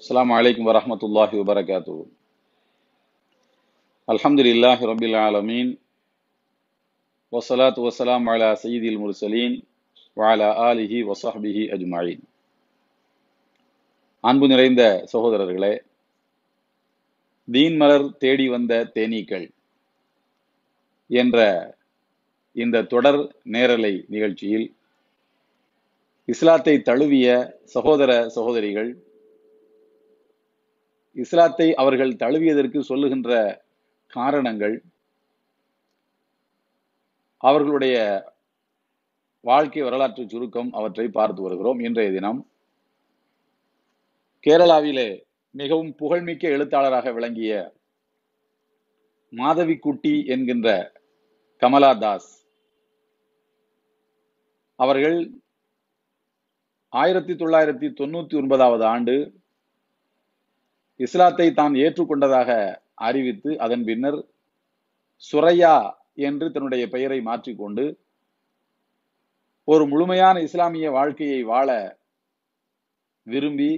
السلام عليكم ورحمة الله وبركاته الحمد لله رب العالمين والصلاة والسلام على سيد المرسلين وعلى آله وصحبه أجمعين அன்பு நிறைந்த சகோதரர்களே தீன் மலர் தேடி வந்த தேனீக்கள் என்ற இந்த தொடர் நேரலை நிகழ்ச்சியில் இஸ்லாத்தை தழுவிய சகோதர சகோதரிகள் இஸ்லாத்தை அவர்கள் தழுவியதற்கு சொல்லுகின்ற காரணங்கள் அவர்களுடைய வாழ்க்கை வரலாற்று சுருக்கம் அவற்றை பார்த்து வருகிறோம் இன்றைய தினம் கேரளாவிலே மிகவும் புகழ்மிக்க எழுத்தாளராக விளங்கிய மாதவிக்குட்டி என்கின்ற கமலா தாஸ் அவர்கள் ஆயிரத்தி தொள்ளாயிரத்தி தொண்ணூத்தி ஒன்பதாவது ஆண்டு இஸ்லாத்தை தான் ஏற்றுக்கொண்டதாக அறிவித்து அதன் பின்னர் சுரையா என்று தன்னுடைய பெயரை மாற்றிக்கொண்டு ஒரு முழுமையான இஸ்லாமிய வாழ்க்கையை வாழ விரும்பி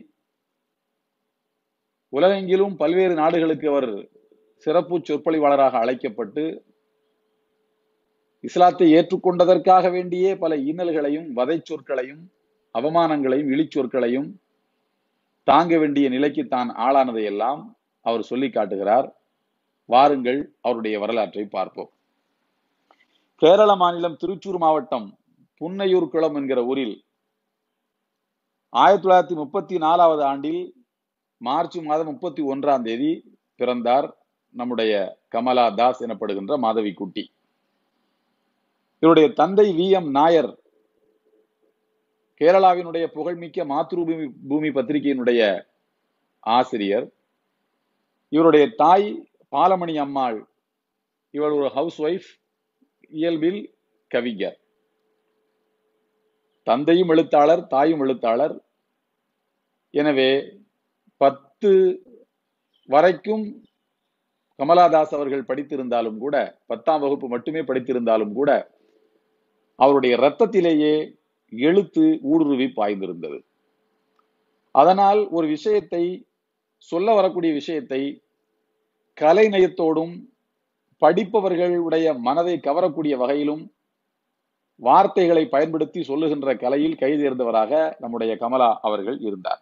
உலகெங்கிலும் பல்வேறு நாடுகளுக்கு அவர் சிறப்பு சொற்பொழிவாளராக அழைக்கப்பட்டு இஸ்லாத்தை ஏற்றுக்கொண்டதற்காக வேண்டியே பல இன்னல்களையும் வதை சொற்களையும் அவமானங்களையும் இழிச்சொற்களையும் தாங்க வேண்டிய நிலைக்கு தான் ஆளானதை எல்லாம் அவர் சொல்லி காட்டுகிறார் வாருங்கள் அவருடைய வரலாற்றை பார்ப்போம் கேரள மாநிலம் திருச்சூர் மாவட்டம் புன்னையூர் குளம் என்கிற ஊரில் ஆயிரத்தி தொள்ளாயிரத்தி முப்பத்தி நாலாவது ஆண்டில் மார்ச் மாதம் முப்பத்தி ஒன்றாம் தேதி பிறந்தார் நம்முடைய கமலா தாஸ் எனப்படுகின்ற மாதவி குட்டி இவருடைய தந்தை வி எம் நாயர் கேரளாவினுடைய புகழ்மிக்க மாத்ருபூமி பூமி பத்திரிகையினுடைய ஆசிரியர் இவருடைய தாய் பாலமணி அம்மாள் இவள் ஒரு ஹவுஸ் ஒய்ஃப் இயல்பில் கவிஞர் தந்தையும் எழுத்தாளர் தாயும் எழுத்தாளர் எனவே பத்து வரைக்கும் கமலாதாஸ் அவர்கள் படித்திருந்தாலும் கூட பத்தாம் வகுப்பு மட்டுமே படித்திருந்தாலும் கூட அவருடைய இரத்தத்திலேயே எழுத்து ஊடுருவி பாய்ந்திருந்தது அதனால் ஒரு விஷயத்தை சொல்ல வரக்கூடிய விஷயத்தை கலை நயத்தோடும் படிப்பவர்களுடைய மனதை கவரக்கூடிய வகையிலும் வார்த்தைகளை பயன்படுத்தி சொல்லுகின்ற கலையில் கைதேர்ந்தவராக நம்முடைய கமலா அவர்கள் இருந்தார்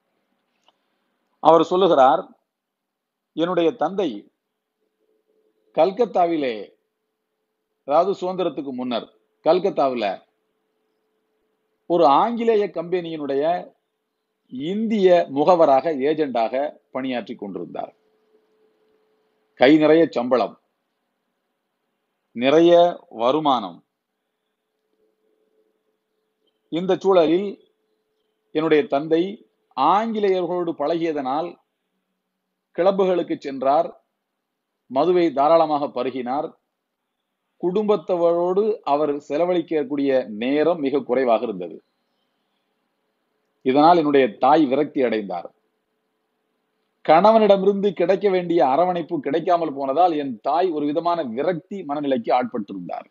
அவர் சொல்லுகிறார் என்னுடைய தந்தை கல்கத்தாவிலே அதாவது சுதந்திரத்துக்கு முன்னர் கல்கத்தாவில் ஒரு ஆங்கிலேய கம்பெனியினுடைய இந்திய முகவராக ஏஜெண்டாக பணியாற்றி கொண்டிருந்தார் கை நிறைய சம்பளம் நிறைய வருமானம் இந்த சூழலில் என்னுடைய தந்தை ஆங்கிலேயர்களோடு பழகியதனால் கிளப்புகளுக்கு சென்றார் மதுவை தாராளமாக பருகினார் குடும்பத்தவரோடு அவர் செலவழிக்கக்கூடிய நேரம் மிக குறைவாக இருந்தது இதனால் என்னுடைய தாய் விரக்தி அடைந்தார் கணவனிடமிருந்து கிடைக்க வேண்டிய அரவணைப்பு கிடைக்காமல் போனதால் என் தாய் ஒரு விதமான விரக்தி மனநிலைக்கு ஆட்பட்டிருந்தார்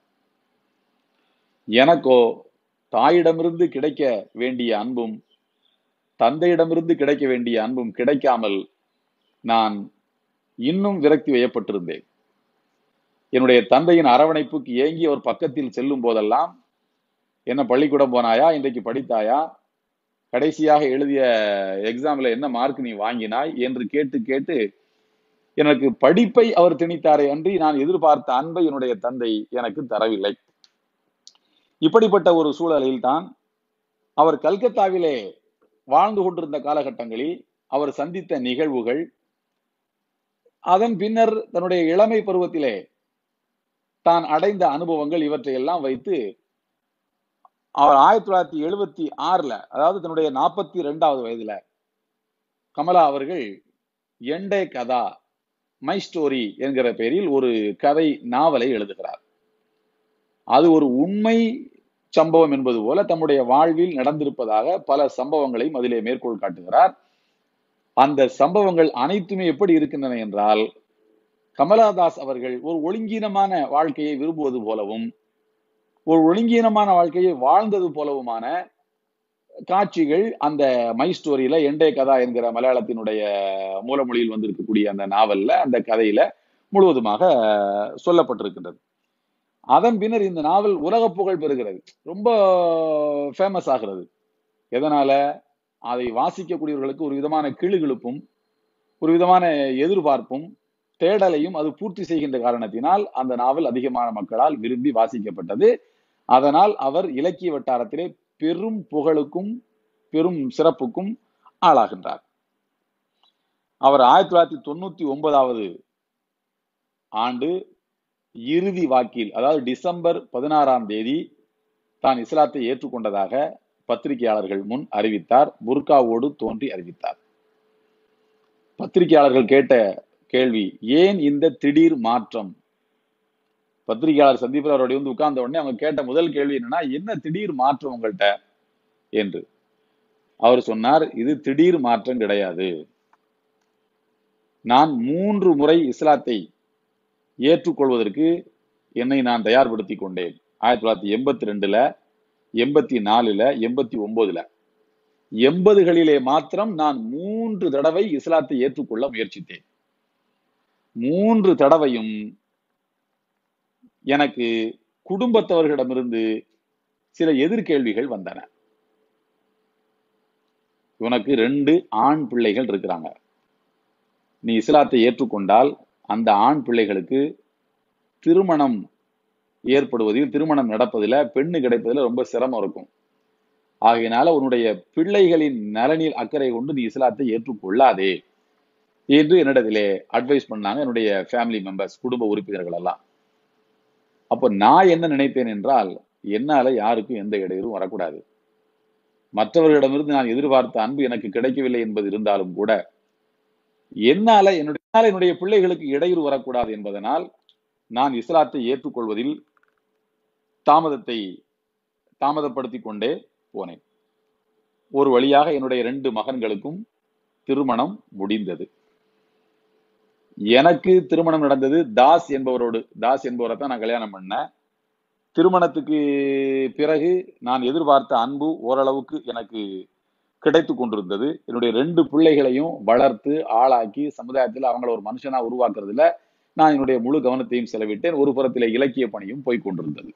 எனக்கோ தாயிடமிருந்து கிடைக்க வேண்டிய அன்பும் தந்தையிடமிருந்து கிடைக்க வேண்டிய அன்பும் கிடைக்காமல் நான் இன்னும் விரக்தி வயப்பட்டிருந்தேன் என்னுடைய தந்தையின் அரவணைப்புக்கு ஏங்கி அவர் பக்கத்தில் செல்லும் போதெல்லாம் என்ன பள்ளிக்கூடம் போனாயா இன்றைக்கு படித்தாயா கடைசியாக எழுதிய எக்ஸாம்ல என்ன மார்க் நீ வாங்கினாய் என்று கேட்டு கேட்டு எனக்கு படிப்பை அவர் திணித்தாரே அன்றி நான் எதிர்பார்த்த அன்பை என்னுடைய தந்தை எனக்கு தரவில்லை இப்படிப்பட்ட ஒரு சூழலில் தான் அவர் கல்கத்தாவிலே வாழ்ந்து கொண்டிருந்த காலகட்டங்களில் அவர் சந்தித்த நிகழ்வுகள் அதன் பின்னர் தன்னுடைய இளமை பருவத்திலே தான் அடைந்த அனுபவங்கள் இவற்றை எல்லாம் வைத்து அவர் ஆயிரத்தி தொள்ளாயிரத்தி எழுபத்தி ஆறுல அதாவது தன்னுடைய நாற்பத்தி ரெண்டாவது வயதுல கமலா அவர்கள் எண்டே கதா மை ஸ்டோரி என்கிற பெயரில் ஒரு கதை நாவலை எழுதுகிறார் அது ஒரு உண்மை சம்பவம் என்பது போல தம்முடைய வாழ்வில் நடந்திருப்பதாக பல சம்பவங்களையும் அதிலே மேற்கோள் காட்டுகிறார் அந்த சம்பவங்கள் அனைத்துமே எப்படி இருக்கின்றன என்றால் கமலாதாஸ் அவர்கள் ஒரு ஒழுங்கீனமான வாழ்க்கையை விரும்புவது போலவும் ஒரு ஒழுங்கீனமான வாழ்க்கையை வாழ்ந்தது போலவுமான காட்சிகள் அந்த மை ஸ்டோரியில எண்டே கதா என்கிற மலையாளத்தினுடைய மூலமொழியில் வந்திருக்கக்கூடிய அந்த நாவல்ல அந்த கதையில முழுவதுமாக சொல்லப்பட்டிருக்கின்றது அதன் பின்னர் இந்த நாவல் உலக புகழ் பெறுகிறது ரொம்ப ஃபேமஸ் ஆகிறது எதனால அதை வாசிக்கக்கூடியவர்களுக்கு ஒரு விதமான கிளுகிழுப்பும் ஒரு விதமான எதிர்பார்ப்பும் தேடலையும் அது பூர்த்தி செய்கின்ற காரணத்தினால் அந்த நாவல் அதிகமான மக்களால் விரும்பி வாசிக்கப்பட்டது அதனால் அவர் இலக்கிய வட்டாரத்திலே பெரும் புகழுக்கும் பெரும் சிறப்புக்கும் ஆளாகின்றார் அவர் ஆயிரத்தி தொள்ளாயிரத்தி தொண்ணூத்தி ஒன்பதாவது ஆண்டு இறுதி வாக்கில் அதாவது டிசம்பர் பதினாறாம் தேதி தான் இஸ்லாத்தை ஏற்றுக்கொண்டதாக பத்திரிகையாளர்கள் முன் அறிவித்தார் புர்காவோடு தோன்றி அறிவித்தார் பத்திரிகையாளர்கள் கேட்ட கேள்வி ஏன் இந்த திடீர் மாற்றம் பத்திரிகையாளர் சந்தீப் அவருடைய வந்து உட்கார்ந்த உடனே அவங்க கேட்ட முதல் கேள்வி என்னன்னா என்ன திடீர் மாற்றம் உங்கள்கிட்ட என்று அவர் சொன்னார் இது திடீர் மாற்றம் கிடையாது நான் மூன்று முறை இஸ்லாத்தை ஏற்றுக்கொள்வதற்கு என்னை நான் தயார்படுத்தி கொண்டேன் ஆயிரத்தி தொள்ளாயிரத்தி எண்பத்தி ரெண்டுல எண்பத்தி நாலுல எண்பத்தி ஒன்பதுல எண்பதுகளிலே மாத்திரம் நான் மூன்று தடவை இஸ்லாத்தை ஏற்றுக்கொள்ள முயற்சித்தேன் மூன்று தடவையும் எனக்கு குடும்பத்தவர்களிடமிருந்து சில எதிர்கேள்விகள் வந்தன உனக்கு ரெண்டு ஆண் பிள்ளைகள் இருக்கிறாங்க நீ இஸ்லாத்தை ஏற்றுக்கொண்டால் அந்த ஆண் பிள்ளைகளுக்கு திருமணம் ஏற்படுவதில் திருமணம் நடப்பதில் பெண்ணு கிடைப்பதில் ரொம்ப சிரமம் இருக்கும் ஆகையினால உன்னுடைய பிள்ளைகளின் நலனில் அக்கறை கொண்டு நீ இஸ்லாத்தை ஏற்றுக்கொள்ளாதே என்று என்னிடத்திலே அட்வைஸ் பண்ணாங்க என்னுடைய ஃபேமிலி மெம்பர்ஸ் குடும்ப உறுப்பினர்கள் எல்லாம் அப்போ நான் என்ன நினைத்தேன் என்றால் என்னால யாருக்கும் எந்த இடையூறும் வரக்கூடாது மற்றவர்களிடமிருந்து நான் எதிர்பார்த்த அன்பு எனக்கு கிடைக்கவில்லை என்பது இருந்தாலும் கூட என்னால என்னுடைய என்னால் என்னுடைய பிள்ளைகளுக்கு இடையூறு வரக்கூடாது என்பதனால் நான் இஸ்லாத்தை ஏற்றுக்கொள்வதில் தாமதத்தை தாமதப்படுத்தி கொண்டே போனேன் ஒரு வழியாக என்னுடைய ரெண்டு மகன்களுக்கும் திருமணம் முடிந்தது எனக்கு திருமணம் நடந்தது தாஸ் என்பவரோடு தாஸ் என்பவரை தான் நான் கல்யாணம் பண்ணேன் திருமணத்துக்கு பிறகு நான் எதிர்பார்த்த அன்பு ஓரளவுக்கு எனக்கு கிடைத்து கொண்டிருந்தது என்னுடைய ரெண்டு பிள்ளைகளையும் வளர்த்து ஆளாக்கி சமுதாயத்தில் அவங்கள ஒரு மனுஷனா உருவாக்குறதுல நான் என்னுடைய முழு கவனத்தையும் செலவிட்டேன் ஒரு புறத்திலே இலக்கிய பணியும் போய் கொண்டிருந்தது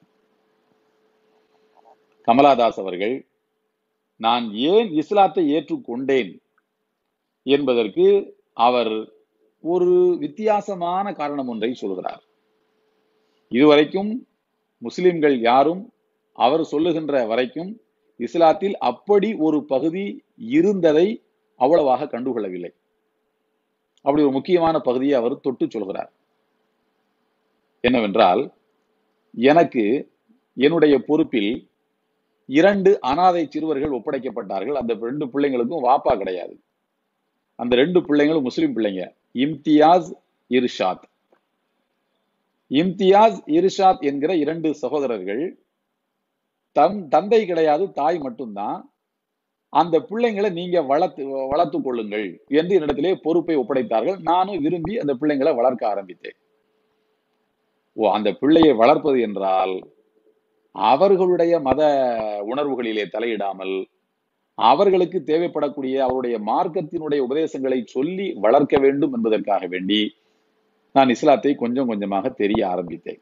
கமலாதாஸ் அவர்கள் நான் ஏன் இஸ்லாத்தை ஏற்றுக்கொண்டேன் என்பதற்கு அவர் ஒரு வித்தியாசமான காரணம் ஒன்றை சொல்கிறார் இதுவரைக்கும் முஸ்லிம்கள் யாரும் அவர் சொல்லுகின்ற வரைக்கும் இஸ்லாத்தில் அப்படி ஒரு பகுதி இருந்ததை அவ்வளவாக கண்டுகொள்ளவில்லை அப்படி ஒரு முக்கியமான பகுதியை அவர் தொட்டு சொல்கிறார் என்னவென்றால் எனக்கு என்னுடைய பொறுப்பில் இரண்டு அனாதை சிறுவர்கள் ஒப்படைக்கப்பட்டார்கள் அந்த ரெண்டு பிள்ளைங்களுக்கும் வாப்பா கிடையாது அந்த ரெண்டு பிள்ளைங்களும் முஸ்லிம் பிள்ளைங்க இம்தியாஸ் இர்ஷாத் இம்தியாஸ் இர்ஷாத் என்கிற இரண்டு சகோதரர்கள் தன் தந்தை கிடையாது தாய் மட்டும்தான் அந்த பிள்ளைங்களை நீங்க வளர்த்து வளர்த்து கொள்ளுங்கள் என்று என்னிடத்திலே பொறுப்பை ஒப்படைத்தார்கள் நானும் விரும்பி அந்த பிள்ளைங்களை வளர்க்க ஆரம்பித்தேன் ஓ அந்த பிள்ளையை வளர்ப்பது என்றால் அவர்களுடைய மத உணர்வுகளிலே தலையிடாமல் அவர்களுக்கு தேவைப்படக்கூடிய அவருடைய மார்க்கத்தினுடைய உபதேசங்களை சொல்லி வளர்க்க வேண்டும் என்பதற்காக வேண்டி நான் இஸ்லாத்தை கொஞ்சம் கொஞ்சமாக தெரிய ஆரம்பித்தேன்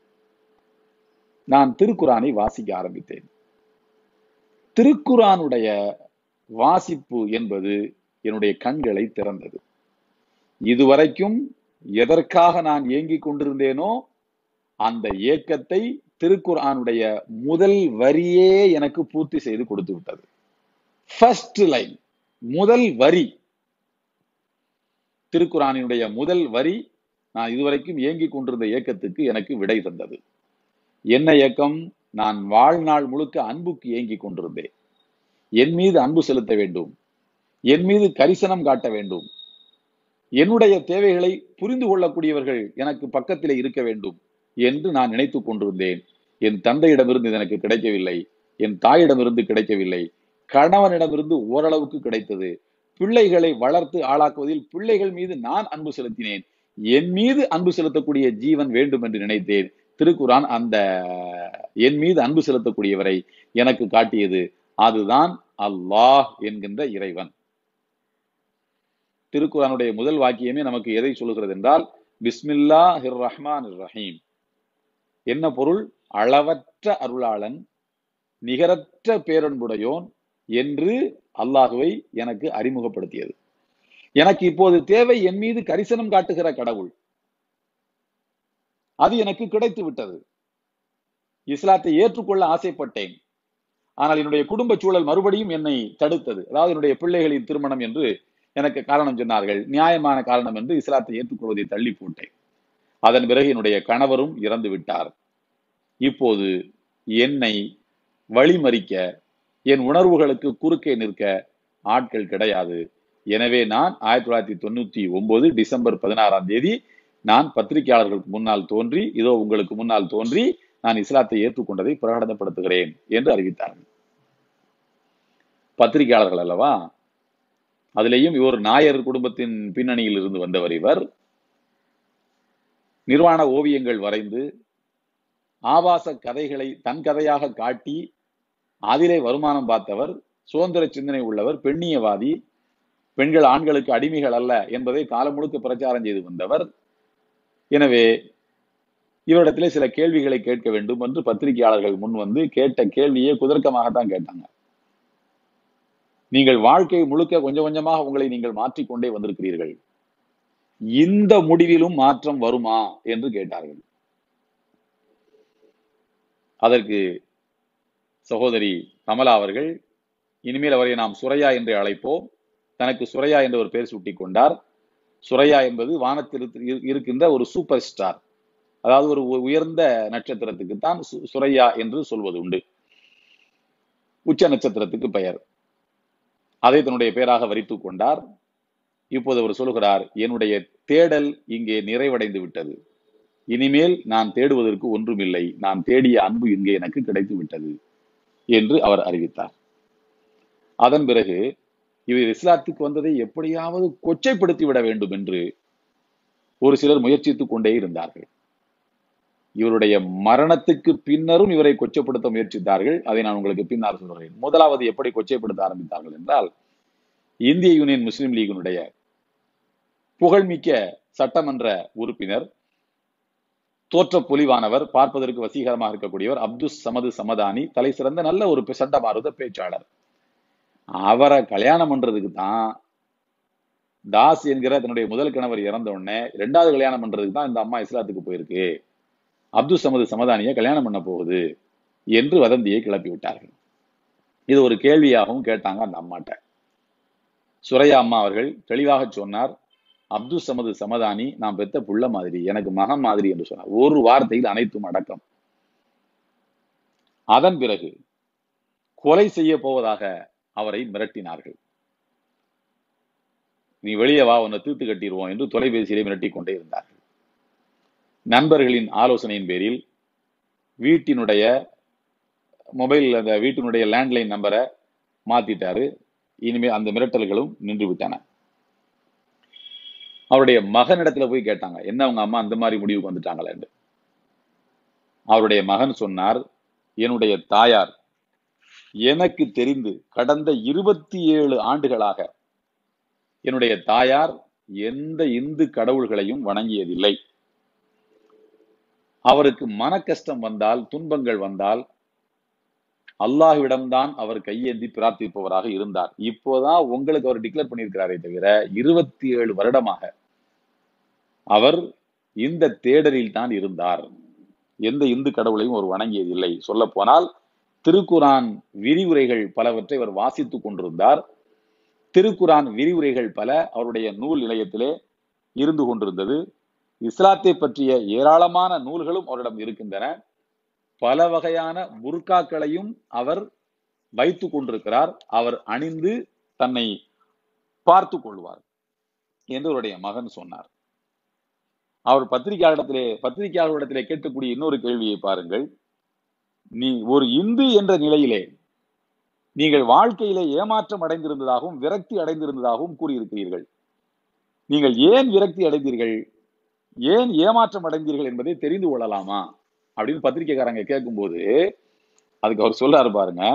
நான் திருக்குரானை வாசிக்க ஆரம்பித்தேன் திருக்குரானுடைய வாசிப்பு என்பது என்னுடைய கண்களை திறந்தது இதுவரைக்கும் எதற்காக நான் ஏங்கிக் கொண்டிருந்தேனோ அந்த ஏக்கத்தை திருக்குரானுடைய முதல் வரியே எனக்கு பூர்த்தி செய்து கொடுத்து விட்டது ஃபர்ஸ்ட் லைன் முதல் வரி திருக்குறானினுடைய முதல் வரி நான் இதுவரைக்கும் ஏங்கிக் கொண்டிருந்த ஏக்கத்துக்கு எனக்கு விடை தந்தது என்ன ஏக்கம் நான் வாழ்நாள் முழுக்க அன்புக்கு ஏங்கிக் கொண்டிருந்தேன் என் மீது அன்பு செலுத்த வேண்டும் என் மீது கரிசனம் காட்ட வேண்டும் என்னுடைய தேவைகளை புரிந்து கொள்ளக்கூடியவர்கள் எனக்கு பக்கத்திலே இருக்க வேண்டும் என்று நான் நினைத்துக் கொண்டிருந்தேன் என் தந்தையிடமிருந்து இது எனக்கு கிடைக்கவில்லை என் தாயிடமிருந்து கிடைக்கவில்லை கணவனிடமிருந்து ஓரளவுக்கு கிடைத்தது பிள்ளைகளை வளர்த்து ஆளாக்குவதில் பிள்ளைகள் மீது நான் அன்பு செலுத்தினேன் என் மீது அன்பு செலுத்தக்கூடிய ஜீவன் வேண்டும் என்று நினைத்தேன் திருக்குரான் அந்த என் மீது அன்பு செலுத்தக்கூடியவரை எனக்கு காட்டியது அதுதான் அல்லாஹ் என்கின்ற இறைவன் திருக்குறானுடைய முதல் வாக்கியமே நமக்கு எதை சொல்லுகிறது என்றால் பிஸ்மில்லா ஹிர் ரஹ்மான் ரஹீம் என்ன பொருள் அளவற்ற அருளாளன் நிகரற்ற பேரன்புடையோன் என்று அல்லாஹுவை எனக்கு அறிமுகப்படுத்தியது எனக்கு இப்போது தேவை என் மீது கரிசனம் காட்டுகிற கடவுள் அது எனக்கு கிடைத்து விட்டது இஸ்லாத்தை ஏற்றுக்கொள்ள ஆசைப்பட்டேன் ஆனால் என்னுடைய குடும்ப சூழல் மறுபடியும் என்னை தடுத்தது அதாவது என்னுடைய பிள்ளைகளின் திருமணம் என்று எனக்கு காரணம் சொன்னார்கள் நியாயமான காரணம் என்று இஸ்லாத்தை ஏற்றுக்கொள்வதை தள்ளி போட்டேன் அதன் பிறகு என்னுடைய கணவரும் இறந்து விட்டார் இப்போது என்னை வழிமறிக்க என் உணர்வுகளுக்கு குறுக்கே நிற்க ஆட்கள் கிடையாது எனவே நான் ஆயிரத்தி தொள்ளாயிரத்தி தொண்ணூத்தி ஒன்பது டிசம்பர் பதினாறாம் தேதி நான் பத்திரிகையாளர்களுக்கு முன்னால் தோன்றி இதோ உங்களுக்கு முன்னால் தோன்றி நான் இஸ்லாத்தை ஏற்றுக்கொண்டதை பிரகடனப்படுத்துகிறேன் என்று அறிவித்தார்கள் பத்திரிகையாளர்கள் அல்லவா அதிலேயும் இவர் நாயர் குடும்பத்தின் பின்னணியில் இருந்து வந்தவர் இவர் நிர்வாண ஓவியங்கள் வரைந்து ஆபாச கதைகளை தன் கதையாக காட்டி அதிலே வருமானம் பார்த்தவர் சுதந்திர சிந்தனை உள்ளவர் பெண்ணியவாதி பெண்கள் ஆண்களுக்கு அடிமைகள் அல்ல என்பதை காலம் முழுக்க பிரச்சாரம் செய்து வந்தவர் எனவே இவரிடத்திலே சில கேள்விகளை கேட்க வேண்டும் என்று பத்திரிகையாளர்கள் முன் வந்து கேட்ட கேள்வியே குதர்க்கமாகத்தான் கேட்டாங்க நீங்கள் வாழ்க்கை முழுக்க கொஞ்சம் கொஞ்சமாக உங்களை நீங்கள் மாற்றிக்கொண்டே வந்திருக்கிறீர்கள் இந்த முடிவிலும் மாற்றம் வருமா என்று கேட்டார்கள் அதற்கு சகோதரி கமலா அவர்கள் இனிமேல் அவரை நாம் சுரையா என்று அழைப்போம் தனக்கு சுரையா என்ற ஒரு பெயர் சூட்டிக் கொண்டார் சுரையா என்பது வானத்தில் இரு- இருக்கின்ற ஒரு சூப்பர் ஸ்டார் அதாவது ஒரு உ- உயர்ந்த நட்சத்திரத்துக்கு தான் சு- சுரையா என்று சொல்வது உண்டு உச்ச நட்சத்திரத்துக்கு பெயர் அதை தன்னுடைய பெயராக வரித்துக் கொண்டார் இப்போது அவர் சொல்கிறார் என்னுடைய தேடல் இங்கே நிறைவடைந்து விட்டது இனிமேல் நான் தேடுவதற்கு ஒன்றுமில்லை நான் தேடிய அன்பு இங்கே எனக்கு கிடைத்து விட்டது என்று அவர் அறிவித்தார் அதன் பிறகு இவர் இஸ்லாத்துக்கு வந்ததை எப்படியாவது கொச்சைப்படுத்தி விட வேண்டும் என்று ஒரு சிலர் முயற்சித்துக் கொண்டே இருந்தார்கள் இவருடைய மரணத்துக்கு பின்னரும் இவரை கொச்சைப்படுத்த முயற்சித்தார்கள் அதை நான் உங்களுக்கு பின்னால் சொல்கிறேன் முதலாவது எப்படி கொச்சைப்படுத்த ஆரம்பித்தார்கள் என்றால் இந்திய யூனியன் முஸ்லிம் லீகினுடைய புகழ்மிக்க சட்டமன்ற உறுப்பினர் தோற்ற பொலிவானவர் பார்ப்பதற்கு வசீகரமாக இருக்கக்கூடியவர் அப்துஸ் சமது சமதானி தலை சிறந்த நல்ல ஒரு பே- சட்டமாறுத பேச்சாளர் அவரை கல்யாணம் பண்றதுக்கு தான் தாஸ் என்கிற தன்னுடைய முதல் கணவர் இறந்த உடனே இரண்டாவது கல்யாணம் பண்றதுக்கு தான் இந்த அம்மா இஸ்லாத்துக்கு போயிருக்கு அப்துல் சமது சமதானியை கல்யாணம் பண்ண போகுது என்று வதந்தியை கிளப்பி விட்டார்கள் இது ஒரு கேள்வியாகவும் கேட்டாங்க அந்த அம்மாட்ட சுரையா அம்மா அவர்கள் தெளிவாக சொன்னார் அப்துல் சமது சமதானி நான் பெத்த புள்ள மாதிரி எனக்கு மகன் மாதிரி என்று சொன்னார் ஒரு வார்த்தையில் அனைத்தும் அடக்கம் அதன் பிறகு கொலை செய்ய போவதாக அவரை மிரட்டினார்கள் நீ வெளியே வா உன்னை தீர்த்து கட்டிடுவோம் என்று தொலைபேசியிலே மிரட்டிக் கொண்டே இருந்தார்கள் நண்பர்களின் ஆலோசனையின் பேரில் வீட்டினுடைய மொபைல் அந்த வீட்டினுடைய லேண்ட்லைன் நம்பரை மாத்திட்டாரு இனிமே அந்த மிரட்டல்களும் நின்று விட்டன அவருடைய மகனிடத்துல போய் கேட்டாங்க என்ன உங்க அம்மா அந்த மாதிரி முடிவுக்கு வந்துட்டாங்களேன்னு அவருடைய மகன் சொன்னார் என்னுடைய தாயார் எனக்கு தெரிந்து கடந்த இருபத்தி ஏழு ஆண்டுகளாக என்னுடைய தாயார் எந்த இந்து கடவுள்களையும் வணங்கியதில்லை அவருக்கு மன கஷ்டம் வந்தால் துன்பங்கள் வந்தால் அல்லாஹ்விடம்தான் அவர் கையேந்தி பிரார்த்திப்பவராக இருந்தார் இப்போதான் உங்களுக்கு அவர் டிக்ளேர் பண்ணியிருக்கிறாரே தவிர இருபத்தி ஏழு வருடமாக அவர் இந்த தேடலில் தான் இருந்தார் எந்த இந்து கடவுளையும் அவர் வணங்கியதில்லை சொல்ல போனால் திருக்குரான் விரிவுரைகள் பலவற்றை அவர் வாசித்துக் கொண்டிருந்தார் திருக்குரான் விரிவுரைகள் பல அவருடைய நூல் நிலையத்திலே இருந்து கொண்டிருந்தது இஸ்லாத்தை பற்றிய ஏராளமான நூல்களும் அவரிடம் இருக்கின்றன பல வகையான புர்காக்களையும் அவர் வைத்துக் கொண்டிருக்கிறார் அவர் அணிந்து தன்னை பார்த்து கொள்வார் என்று அவருடைய மகன் சொன்னார் அவர் பத்திரிகையாளரிடத்திலே பத்திரிகையாளரிடத்திலே கேட்கக்கூடிய இன்னொரு கேள்வியை பாருங்கள் நீ ஒரு இந்து என்ற நிலையிலே நீங்கள் வாழ்க்கையிலே ஏமாற்றம் அடைந்திருந்ததாகவும் விரக்தி அடைந்திருந்ததாகவும் கூறியிருக்கிறீர்கள் நீங்கள் ஏன் விரக்தி அடைந்தீர்கள் ஏன் ஏமாற்றம் அடைந்தீர்கள் என்பதை தெரிந்து கொள்ளலாமா அப்படின்னு பத்திரிக்கைக்காரங்க கேட்கும்போது அதுக்கு அவர் சொல்றாரு பாருங்க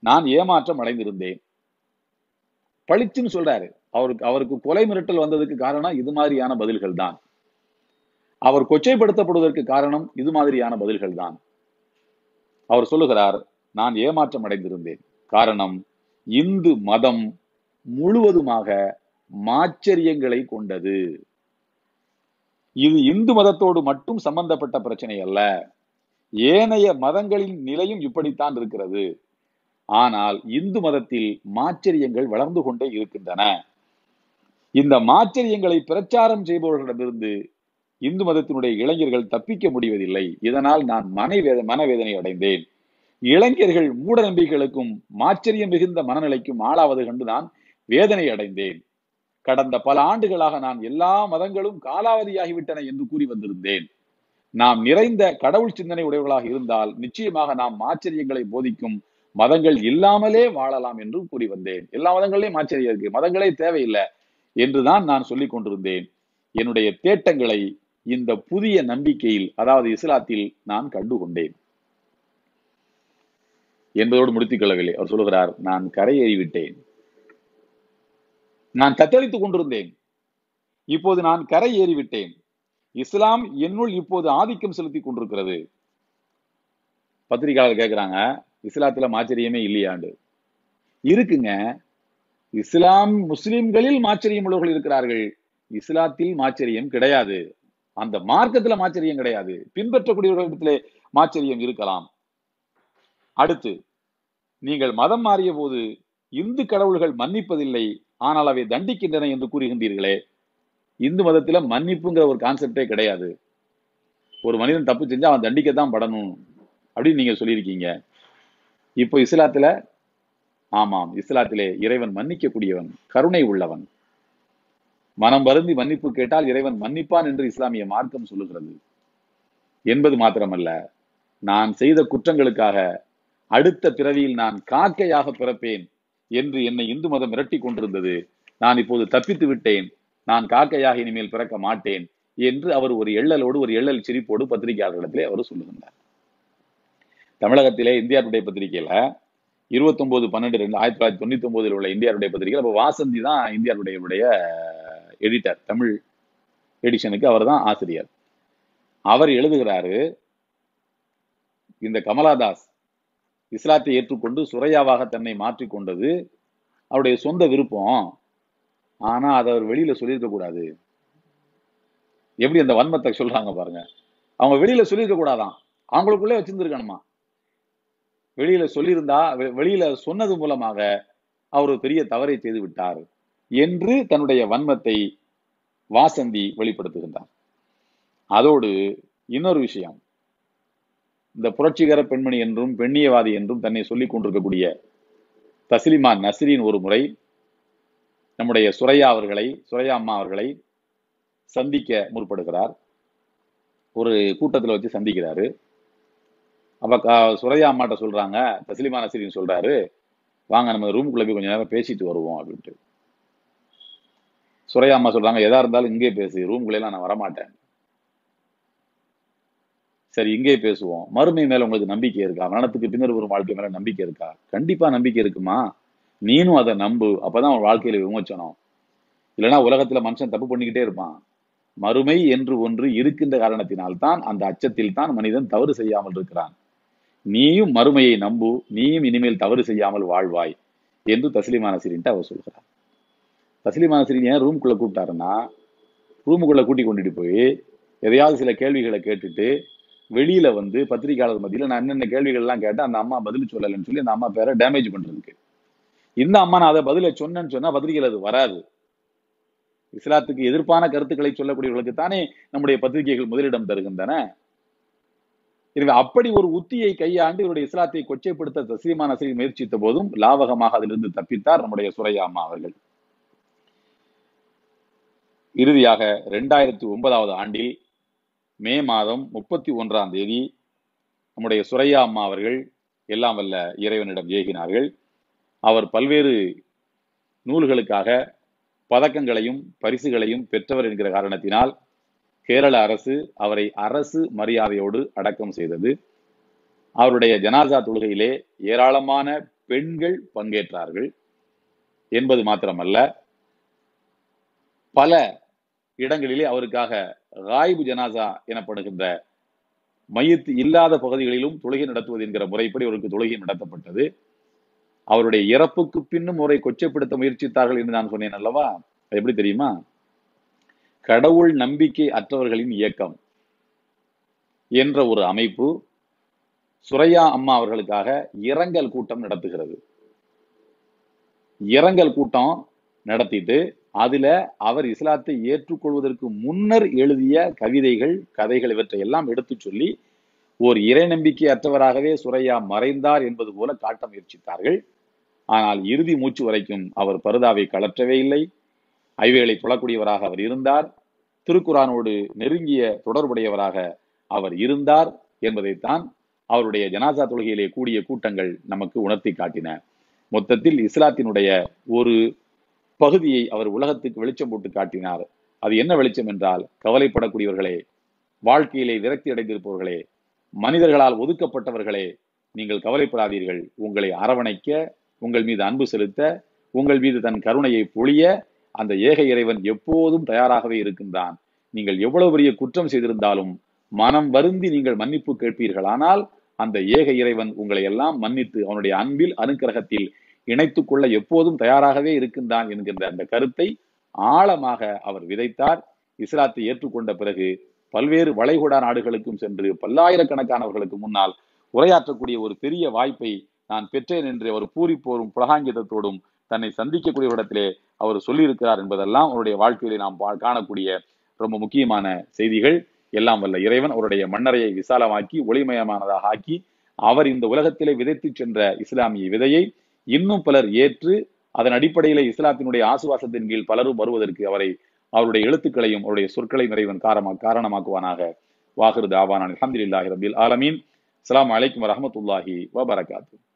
நான் ஏமாற்றம் அடைந்திருந்தேன் பளிச்சுன்னு சொல்றாரு அவருக்கு அவருக்கு கொலை மிரட்டல் வந்ததுக்கு காரணம் இது மாதிரியான பதில்கள் தான் அவர் கொச்சைப்படுத்தப்படுவதற்கு காரணம் இது மாதிரியான பதில்கள் தான் அவர் சொல்லுகிறார் நான் ஏமாற்றம் அடைந்திருந்தேன் காரணம் இந்து மதம் முழுவதுமாக மாச்சரியங்களை கொண்டது இது இந்து மதத்தோடு மட்டும் சம்பந்தப்பட்ட பிரச்சனை அல்ல ஏனைய மதங்களின் நிலையும் இப்படித்தான் இருக்கிறது ஆனால் இந்து மதத்தில் மாச்சரியங்கள் வளர்ந்து கொண்டே இருக்கின்றன இந்த மாச்சரியங்களை பிரச்சாரம் செய்பவர்களிடமிருந்து இந்து மதத்தினுடைய இளைஞர்கள் தப்பிக்க முடிவதில்லை இதனால் நான் மனவேத மனவேதனை அடைந்தேன் இளைஞர்கள் மூட நம்பிக்கைகளுக்கும் மாச்சரியம் மிகுந்த மனநிலைக்கும் ஆளாவது கண்டு நான் வேதனை அடைந்தேன் கடந்த பல ஆண்டுகளாக நான் எல்லா மதங்களும் காலாவதியாகிவிட்டன என்று கூறி வந்திருந்தேன் நாம் நிறைந்த கடவுள் சிந்தனை உடையவர்களாக இருந்தால் நிச்சயமாக நாம் மாச்சரியங்களை போதிக்கும் மதங்கள் இல்லாமலே வாழலாம் என்று கூறி வந்தேன் எல்லா மதங்களையும் ஆச்சரியம் இருக்கு மதங்களே தேவையில்லை என்றுதான் நான் சொல்லிக் கொண்டிருந்தேன் என்னுடைய தேட்டங்களை இந்த புதிய நம்பிக்கையில் அதாவது இஸ்லாத்தில் நான் கண்டு கொண்டேன் என்பதோடு முடித்துக் கொள்ளவில்லை அவர் சொல்லுகிறார் நான் கரையேறிவிட்டேன் நான் தத்தளித்துக் கொண்டிருந்தேன் இப்போது நான் கரை ஏறிவிட்டேன் இஸ்லாம் என்னுள் இப்போது ஆதிக்கம் செலுத்தி கொண்டிருக்கிறது பத்திரிகையாளர் கேட்கிறாங்க இஸ்லாத்துல மாச்சரியமே இல்லையாண்டு இருக்குங்க இஸ்லாம் முஸ்லிம்களில் மாச்சரியம் உள்ளவர்கள் இருக்கிறார்கள் இஸ்லாத்தில் மாச்சரியம் கிடையாது அந்த மார்க்கத்துல மாச்சரியம் கிடையாது பின்பற்றக்கூடியவர்களிடத்திலே மாச்சரியம் இருக்கலாம் அடுத்து நீங்கள் மதம் மாறிய போது இந்து கடவுள்கள் மன்னிப்பதில்லை ஆனால் அவை தண்டிக்கின்றன என்று கூறுகின்றீர்களே இந்து மதத்துல மன்னிப்புங்கிற ஒரு கான்செப்டே கிடையாது ஒரு மனிதன் தப்பு செஞ்சா அவன் தண்டிக்கத்தான் படணும் அப்படின்னு நீங்க சொல்லியிருக்கீங்க இப்போ இஸ்லாத்துல ஆமாம் இஸ்லாத்திலே இறைவன் மன்னிக்கக்கூடியவன் கருணை உள்ளவன் மனம் வருந்தி மன்னிப்பு கேட்டால் இறைவன் மன்னிப்பான் என்று இஸ்லாமிய மார்க்கம் சொல்லுகிறது என்பது மாத்திரமல்ல நான் செய்த குற்றங்களுக்காக அடுத்த பிறவியில் நான் காக்கையாக பிறப்பேன் என்று என்னை இந்து மதம் மிரட்டி கொண்டிருந்தது நான் இப்போது தப்பித்து விட்டேன் நான் காக்கையாக இனிமேல் பிறக்க மாட்டேன் என்று அவர் ஒரு எள்ளலோடு ஒரு எள்ளல் சிரிப்போடு பத்திரிகையாளர்களிடத்திலே அவர் சொல்லுகின்றார் தமிழகத்திலே இந்தியா டுடே பத்திரிகையில இருபத்தொன்பது பன்னெண்டு ரெண்டு ஆயிரத்தி தொள்ளாயிரத்தி தொண்ணூத்தி ஒன்பதுல உள்ள இந்தியா டுடே பத்திரிகை அப்போ வாசந்தி தான் இந்தியா டுடேவுடைய எடிட்டர் தமிழ் எடிஷனுக்கு அவர் தான் ஆசிரியர் அவர் எழுதுகிறாரு இந்த கமலாதாஸ் இஸ்லாத்தை ஏற்றுக்கொண்டு சுரையாவாக தன்னை மாற்றிக்கொண்டது அவருடைய சொந்த விருப்பம் ஆனா அதை அவர் வெளியில சொல்லியிருக்க கூடாது எப்படி அந்த வன்மத்தை சொல்றாங்க பாருங்க அவங்க வெளியில சொல்லியிருக்க கூடாதான் அவங்களுக்குள்ளே வச்சிருந்துருக்கணுமா வெளியில சொல்லியிருந்தா வெ- வெளியில சொன்னது மூலமாக அவர் ஒரு பெரிய தவறை செய்து விட்டார் என்று தன்னுடைய வன்மத்தை வாசந்தி வெளிப்படுத்துகின்றார் அதோடு இன்னொரு விஷயம் இந்த புரட்சிகர பெண்மணி என்றும் பெண்ணியவாதி என்றும் தன்னை சொல்லிக் கொண்டிருக்கக்கூடிய தஸ்லிமா நஸ்ரீன் ஒரு முறை நம்முடைய சுரையா அவர்களை சுரையா அம்மா அவர்களை சந்திக்க முற்படுகிறார் ஒரு கூட்டத்துல வச்சு சந்திக்கிறாரு அப்ப க- சுரையா அம்மாட்ட சொல்றாங்க தஸ்லிமா நஸ்ரீன் சொல்றாரு வாங்க நம்ம ரூமுக்குள்ள போய் கொஞ்ச நேரம் பேசிட்டு வருவோம் அப்படின்ட்டு சுரையா அம்மா சொல்றாங்க எதா இருந்தாலும் இங்கே பேசு ரூமுக்குள்ள எல்லாம் நான் வரமாட்டேன் சரி இங்கே பேசுவோம் மறுமை மேல உங்களுக்கு நம்பிக்கை இருக்கா மரணத்துக்கு பின்னர் வரும் வாழ்க்கை மேல நம்பிக்கை இருக்கா கண்டிப்பா நம்பிக்கை இருக்குமா நீனும் அதை நம்பு அப்பதான் உன் வாழ்க்கையில விமோச்சனம் இல்லைன்னா உலகத்துல மனுஷன் தப்பு பண்ணிக்கிட்டே இருப்பான் மறுமை என்று ஒன்று இருக்கின்ற காரணத்தினால்தான் அந்த அச்சத்தில் தான் மனிதன் தவறு செய்யாமல் இருக்கிறான் நீயும் மறுமையை நம்பு நீயும் இனிமேல் தவறு செய்யாமல் வாழ்வாய் என்று தஸ்லிமா நசீரின்ட்டு அவர் சொல்கிறார் தஸ்லிமா நசீரின் ஏன் ரூம்குள்ள கூப்பிட்டாருன்னா ரூமுக்குள்ள கூட்டி கொண்டுட்டு போய் எதையாவது சில கேள்விகளை கேட்டுட்டு வெளியில வந்து பத்திரிகையாளர் மத்தியில நான் என்னென்ன கேள்விகள் எல்லாம் கேட்டேன் அந்த அம்மா பதில் சொல்லலைன்னு சொல்லி அந்த அம்மா பேரை டேமேஜ் பண்றதுக்கு இந்த அம்மா நான் அதை பதில சொன்னேன்னு சொன்னா பத்திரிகையில் அது வராது இஸ்லாத்துக்கு எதிர்ப்பான கருத்துக்களை சொல்லக்கூடியவர்களுக்கு தானே நம்முடைய பத்திரிகைகள் முதலிடம் தருகின்றன எனவே அப்படி ஒரு உத்தியை கையாண்டு இவருடைய இஸ்லாத்தை கொச்சைப்படுத்த தஸ்லீமா நசரி முயற்சித்த போதும் லாவகமாக அதிலிருந்து தப்பித்தார் நம்முடைய சுரையா அம்மா அவர்கள் இறுதியாக இரண்டாயிரத்தி ஒன்பதாவது ஆண்டில் மே மாதம் முப்பத்தி ஒன்றாம் தேதி நம்முடைய சுரையா அம்மா அவர்கள் எல்லாம் வல்ல இறைவனிடம் ஏகினார்கள் அவர் பல்வேறு நூல்களுக்காக பதக்கங்களையும் பரிசுகளையும் பெற்றவர் என்கிற காரணத்தினால் கேரள அரசு அவரை அரசு மரியாதையோடு அடக்கம் செய்தது அவருடைய ஜனாசா தொழுகையிலே ஏராளமான பெண்கள் பங்கேற்றார்கள் என்பது மாத்திரமல்ல பல இடங்களிலே அவருக்காக ராய்பு ஜனாசா எனப்படுகின்ற மையத்து இல்லாத பகுதிகளிலும் தொழுகை நடத்துவது என்கிற முறைப்படி அவருக்கு தொழுகை நடத்தப்பட்டது அவருடைய இறப்புக்கு பின்னும் அவரை கொச்சப்படுத்த முயற்சித்தார்கள் என்று நான் சொன்னேன் அல்லவா அது எப்படி தெரியுமா கடவுள் நம்பிக்கை அற்றவர்களின் இயக்கம் என்ற ஒரு அமைப்பு சுரையா அம்மா அவர்களுக்காக இரங்கல் கூட்டம் நடத்துகிறது இரங்கல் கூட்டம் நடத்திட்டு அதுல அவர் இஸ்லாத்தை ஏற்றுக்கொள்வதற்கு முன்னர் எழுதிய கவிதைகள் கதைகள் இவற்றை எல்லாம் எடுத்து சொல்லி ஓர் இறை நம்பிக்கை அற்றவராகவே சுரையா மறைந்தார் என்பது போல காட்ட முயற்சித்தார்கள் ஆனால் இறுதி மூச்சு வரைக்கும் அவர் பருதாவை கலற்றவே இல்லை ஐவேளை தொழக்கூடியவராக அவர் இருந்தார் திருக்குரானோடு நெருங்கிய தொடர்புடையவராக அவர் இருந்தார் என்பதைத்தான் அவருடைய ஜனாசா தொழுகையிலே கூடிய கூட்டங்கள் நமக்கு உணர்த்தி காட்டின மொத்தத்தில் இஸ்லாத்தினுடைய ஒரு பகுதியை அவர் உலகத்துக்கு வெளிச்சம் போட்டு காட்டினார் அது என்ன வெளிச்சம் என்றால் கவலைப்படக்கூடியவர்களே வாழ்க்கையிலே விரக்தி அடைந்திருப்பவர்களே மனிதர்களால் ஒதுக்கப்பட்டவர்களே நீங்கள் கவலைப்படாதீர்கள் உங்களை அரவணைக்க உங்கள் மீது அன்பு செலுத்த உங்கள் மீது தன் கருணையை பொழிய அந்த ஏக இறைவன் எப்போதும் தயாராகவே இருக்கின்றான் நீங்கள் எவ்வளவு பெரிய குற்றம் செய்திருந்தாலும் மனம் வருந்தி நீங்கள் மன்னிப்பு கேட்பீர்கள் ஆனால் அந்த ஏக இறைவன் உங்களை எல்லாம் மன்னித்து அவனுடைய அன்பில் அனுக்கிரகத்தில் இணைத்துக் கொள்ள எப்போதும் தயாராகவே இருக்கின்றான் என்கின்ற அந்த கருத்தை ஆழமாக அவர் விதைத்தார் இஸ்லாத்தை ஏற்றுக்கொண்ட பிறகு பல்வேறு வளைகுடா நாடுகளுக்கும் சென்று பல்லாயிரக்கணக்கானவர்களுக்கு முன்னால் உரையாற்றக்கூடிய ஒரு பெரிய வாய்ப்பை நான் பெற்றேன் என்று அவர் பூரிப்போரும் புலகாங்கிதத்தோடும் தன்னை சந்திக்கக்கூடிய இடத்திலே அவர் சொல்லியிருக்கிறார் என்பதெல்லாம் அவருடைய வாழ்க்கையிலே நாம் பா- காணக்கூடிய ரொம்ப முக்கியமான செய்திகள் எல்லாம் வல்ல இறைவன் அவருடைய மண்ணறையை விசாலமாக்கி ஒளிமயமானதாக ஆக்கி அவர் இந்த உலகத்திலே விதைத்து சென்ற இஸ்லாமிய விதையை இன்னும் பலர் ஏற்று அதன் அடிப்படையிலே இஸ்லாத்தினுடைய ஆசுவாசத்தின் கீழ் பலரும் வருவதற்கு அவரை அவருடைய எழுத்துக்களையும் அவருடைய சொற்களை நிறைவன் காரணமா காரணமாக்குவானாக வாஹிரு தாவானான் அல்ஹம்துலில்லாஹி ரபில் ஆலமீன் அஸ்ஸலாமு அலைக்கும் வரஹ்மத்துல்லாஹி வபரகாத்து